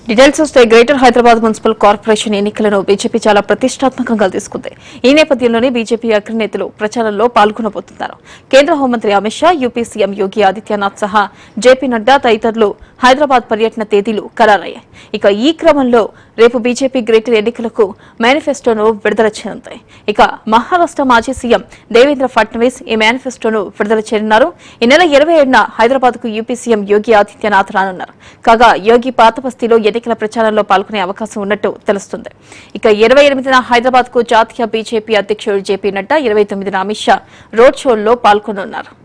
details వస్తే greater Hyderabad municipal corporation ఎన్నికలను BJP చాలా ప్రతిష్టాత్మకంగా తీసుకుంది ఈ నేపథ్యంలోనే బీజేపీ అగ్రనేతలు ప్రచారంలో పాల్గొనబోతున్నారు కేంద్ర హోంమంత్రి అమిత్ షా యూపీ సీఎం యోగి ఆదిత్యనాథ్ సహా జేపీ నడ్డా తదితరులు హైదరాబాద్ పర్యటన తేదీలు ఖరారయ్యాయి ఇక ఈ క్రమంలో రేపు బీజేపీ గ్రేటర్ ఎన్నికలకు మేనిఫెస్టోను విడుదల చేయనుంది ఇక మహారాష్ట్ర మాజీ సీఎం దేవేంద్ర ఫడ్నవీస్ ఈ మేనిఫెస్టోను విడుదల చేయనున్నారు ఈ నెల ఇరవై ఏడున హైదరాబాద్ కు యూపీ సీఎం యోగి ఆదిత్యనాథ్ రానున్నారు కాగా యోగి పాత బస్తీలో ఎన్నికల ప్రచారంలో పాల్గొనే అవకాశం ఉన్నట్టు తెలుస్తుంది ఇక ఇరవై ఎనిమిదిన హైదరాబాద్ కు జాతీయ బీజేపీ అధ్యక్షుడు జేపీ నడ్డా ఇరవై తొమ్మిదిన అమిత్ షా రోడ్ షోల్లో పాల్గొనున్నారు